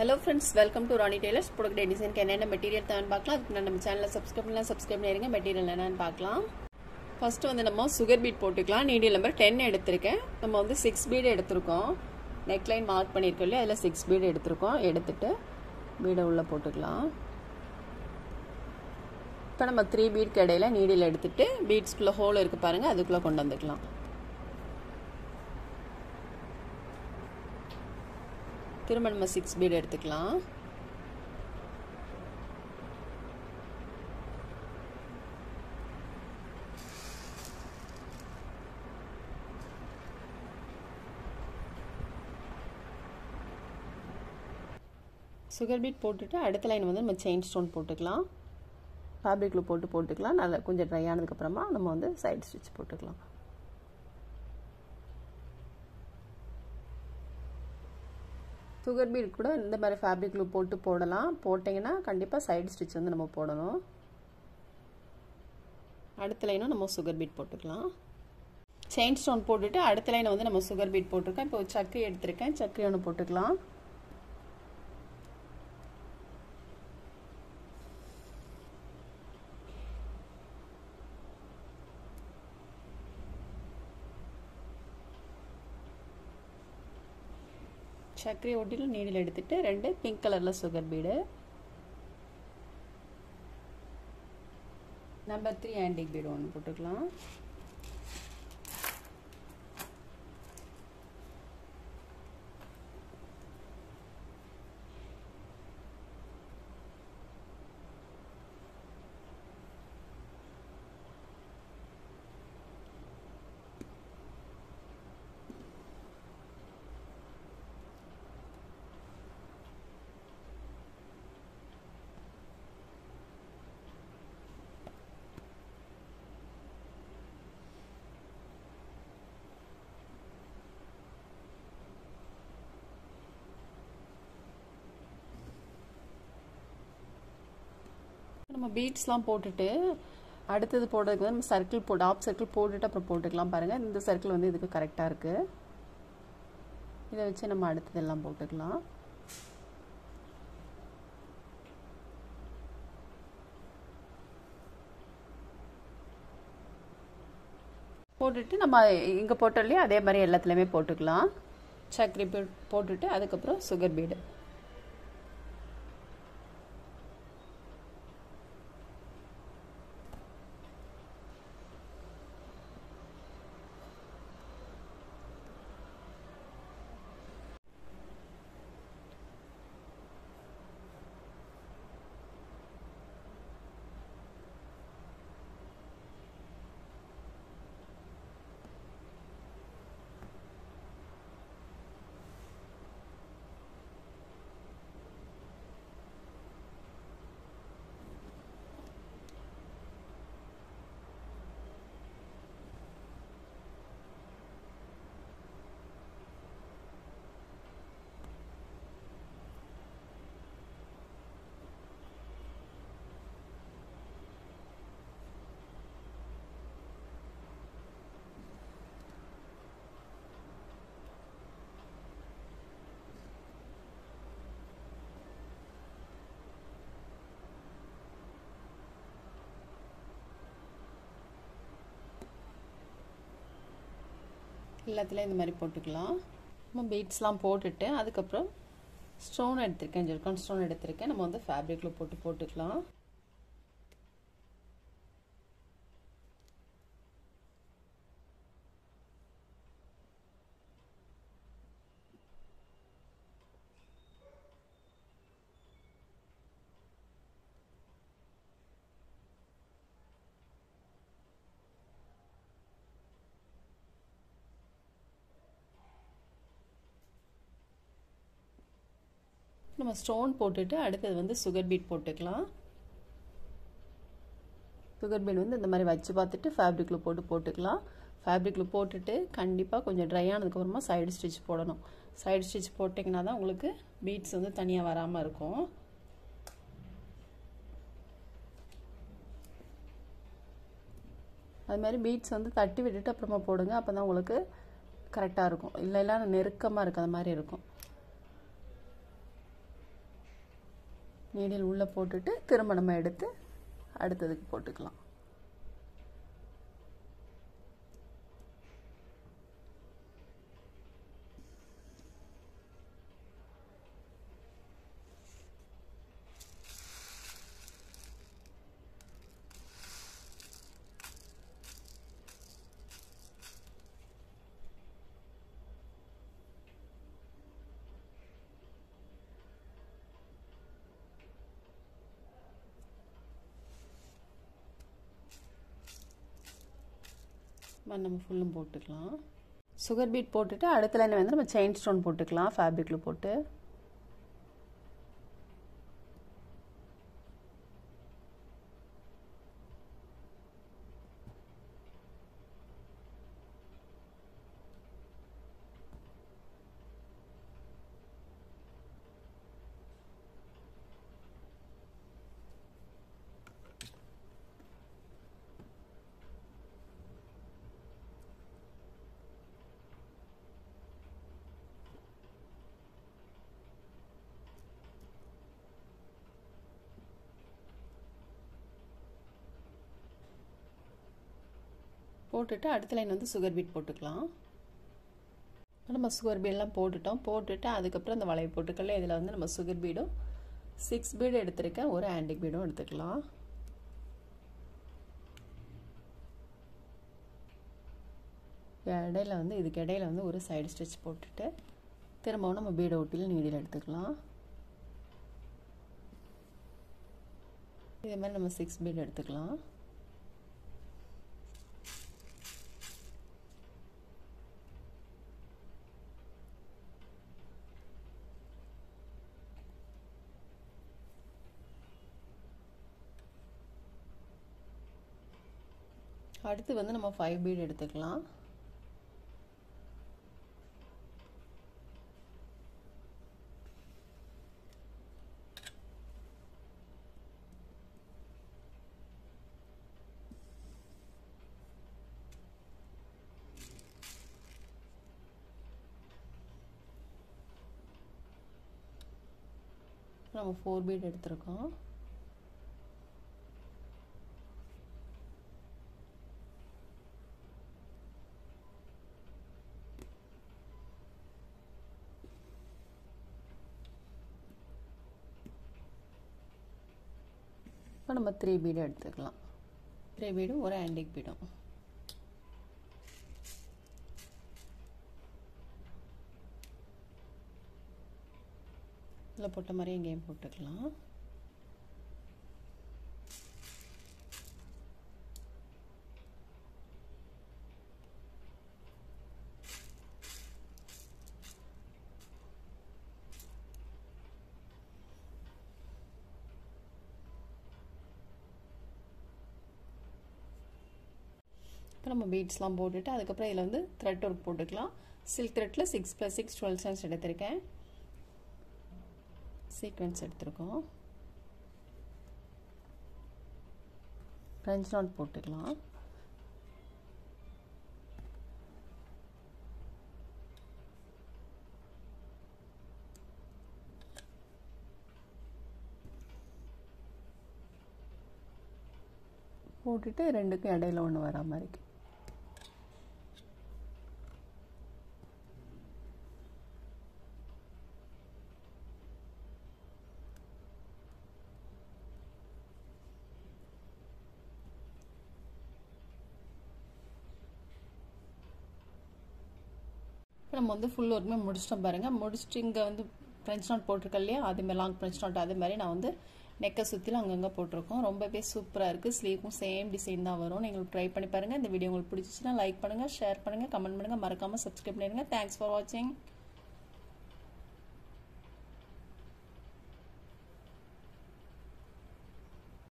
hello friends welcome to Rani tailors product டிசைனுக்கு என்னென்ன material தான் பார்க்கலாம் அதுக்கு முன்னாடி நம்ம சேனலை சப்ஸ்கிரைப் பண்ணலாம் சப்ஸ்கிரைப் பண்ணிருங்க மெட்டீரியல் என்னன்னு பார்க்கலாம் ஃபர்ஸ்ட் வந்து நம்ம சுகர் பீட் போட்டுக்கலாம் நீடியல் நம்பர் டென் எடுத்திருக்கேன் நம்ம வந்து சிக்ஸ் பீடு எடுத்திருக்கோம் நெக்லைன் மார்க் பண்ணியிருக்கோம் இல்லையா அதில் சிக்ஸ் பீடு எடுத்திருக்கோம் எடுத்துட்டு பீடை உள்ளே போட்டுக்கலாம் இப்போ நம்ம த்ரீ பீட்க்கு இடையில நீடில் எடுத்துட்டு பீட்ஸ்குள்ளே ஹோல் இருக்குது பாருங்கள் அதுக்குள்ளே கொண்டு வந்துக்கலாம் திரும்ப நம்ம சிக்ஸ் பீட் எடுத்துக்கலாம் சுகர் பீட் போட்டுட்டு அடுத்த லைன் வந்து நம்ம செயின் ஸ்டோன் போட்டுக்கலாம் ஃபேப்ரிக்கில் போட்டு போட்டுக்கலாம் நல்லா கொஞ்சம் ட்ரை ஆனதுக்கப்புறமா நம்ம வந்து சைட் ஸ்டிச் போட்டுக்கலாம் சுகர் பீட் கூட இந்த மாதிரி ஃபேப்ரிக்கில் போட்டு போடலாம் போட்டிங்கன்னா கண்டிப்பாக சைடு ஸ்டிச் வந்து நம்ம போடணும் அடுத்த லைனும் நம்ம சுகர் பீட் போட்டுக்கலாம் செயின் ஸ்டோன் போட்டுட்டு அடுத்த லைனை வந்து நம்ம சுகர் பீட் போட்டிருக்கோம் இப்போ சக்கரி எடுத்திருக்கேன் சக்கரி ஒன்று போட்டுக்கலாம் சர்க்கரை ஒட்டியில் நீடில் எடுத்துட்டு ரெண்டு பிங்க் கலரில் sugar bead number three antique bead ஒன்று போட்டுக்கலாம் நம்ம பீட்ஸ்லாம் போட்டுட்டு அடுத்தது போடுறதுக்கு வந்து நம்ம சர்க்கிள் போட்டு ஆப் சர்க்கிள் போட்டுட்டு அப்புறம் போட்டுக்கலாம் பாருங்கள் இந்த சர்க்கிள் வந்து இதுக்கு கரெக்டாக இருக்குது இதை வச்சு நம்ம அடுத்ததெல்லாம் போட்டுக்கலாம் போட்டுட்டு நம்ம இங்கே போட்டோம்லையே அதே மாதிரி எல்லாத்துலேயுமே போட்டுக்கலாம் சர்க்கரை போட்டுட்டு அதுக்கப்புறம் சுகர் பீடு எல்லாத்துலேயும் இந்த மாதிரி போட்டுக்கலாம் நம்ம பீட்ஸ்லாம் போட்டுட்டு அதுக்கப்புறம் ஸ்டோன் எடுத்திருக்கேன் ஜெர்கான் ஸ்டோன் எடுத்திருக்கேன் நம்ம வந்து ஃபேப்ரிக்கில் போட்டு போட்டுக்கலாம் நம்ம ஸ்டோன் போட்டுட்டு அடுத்தது வந்து சுகர் பீட் போட்டுக்கலாம் சுகர் பீட் வந்து இந்த மாதிரி வச்சு பார்த்துட்டு ஃபேப்ரிக்கில் போட்டு போட்டுக்கலாம் ஃபேப்ரிக்கில் போட்டுட்டு கண்டிப்பாக கொஞ்சம் ட்ரை ஆனதுக்கப்புறமா சைடு ஸ்டிச் போடணும் சைடு ஸ்டிச் போட்டிங்கன்னா தான் உங்களுக்கு பீட்ஸ் வந்து தனியாக வராமல் இருக்கும் அது மாதிரி பீட்ஸ் வந்து தட்டி விட்டுட்டு அப்புறமா போடுங்க அப்போ தான் உங்களுக்கு கரெக்டாக இருக்கும் இல்லை இல்லை நெருக்கமாக இருக்காத மாதிரி இருக்கும் நீடில் உள்ளே போட்டுட்டு திரும்ப நம்ம எடுத்து அடுத்ததுக்கு போட்டுக்கலாம் நம்ம ஃபுல்லும் போட்டுக்கலாம் சுகர் பீட் போட்டுட்டு அடுத்த லைன் வந்து நம்ம செயின் ஸ்டோன் போட்டுக்கலாம் ஃபேப்ரிக்கில் போட்டு போட்டுட்டு அடுத்த லைன் வந்து சுகர் பீட் போட்டுக்கலாம் நம்ம சுகர் பீடெலாம் போட்டுட்டோம் போட்டுட்டு அதுக்கப்புறம் அந்த வளைவு போட்டுக்கல இதில் வந்து நம்ம சுகர் பீடும் சிக்ஸ் பீடு எடுத்திருக்கேன் ஒரு ஆண்டிக் பீடும் எடுத்துக்கலாம் இடையில வந்து இதுக்கு இடையில வந்து ஒரு சைடு ஸ்டிச் போட்டுட்டு திரும்பவும் நம்ம பீடை ஒட்டியில் நீடில் எடுத்துக்கலாம் இதே மாதிரி நம்ம சிக்ஸ் பீட் எடுத்துக்கலாம் அடுத்து வந்து நம்ம ஃபைவ் பீட் எடுத்துக்கலாம் நம்ம ஃபோர் பீட் எடுத்திருக்கோம் இப்போ நம்ம த்ரீ பீடு எடுத்துக்கலாம் த்ரீ பீடும் ஒரு ஆண்டிக் பீடும் இதில் போட்ட மாதிரி எங்கேயும் போட்டுக்கலாம் இப்போ நம்ம பீட்ஸ்லாம் போட்டுட்டு அதுக்கப்புறம் இதில் வந்து த்ரெட் ஒர்க் போட்டுக்கலாம் சில்க் த்ரெட்டில் சிக்ஸ் ப்ளஸ் சிக்ஸ் டுவெல் சென்ஸ் எடுத்திருக்கேன் சீக்வன்ஸ் எடுத்திருக்கோம் ஃப்ரெஞ்ச் நாட் போட்டுக்கலாம் போட்டுட்டு ரெண்டுக்கும் இடையில ஒன்று வரா மாதிரி நம்ம வந்து ஃபுல் ஒர்க்குமே முடிச்சிட்டோம் பாருங்கள் முடிச்சுட்டு இங்கே வந்து ஃப்ரெஞ்ச் நாட் போட்டிருக்கேன் இல்லையா அதேமாதிரி லாங் ஃப்ரெஞ்ச் நாட் அதே மாதிரி நான் வந்து நெக்கை சுற்றிலும் அங்கங்கே போட்டிருக்கோம் ரொம்பவே சூப்பராக இருக்குது ஸ்லீவும் சேம் டிசைன் தான் வரும் நீங்கள் ட்ரை பண்ணி பாருங்கள் இந்த வீடியோ உங்களுக்கு பிடிச்சிச்சுன்னா லைக் பண்ணுங்கள் ஷேர் பண்ணுங்கள் கமெண்ட் பண்ணுங்கள் மறக்காமல் சப்ஸ்கிரைப் பண்ணிடுங்க தேங்க்ஸ் ஃபார் வாட்சிங்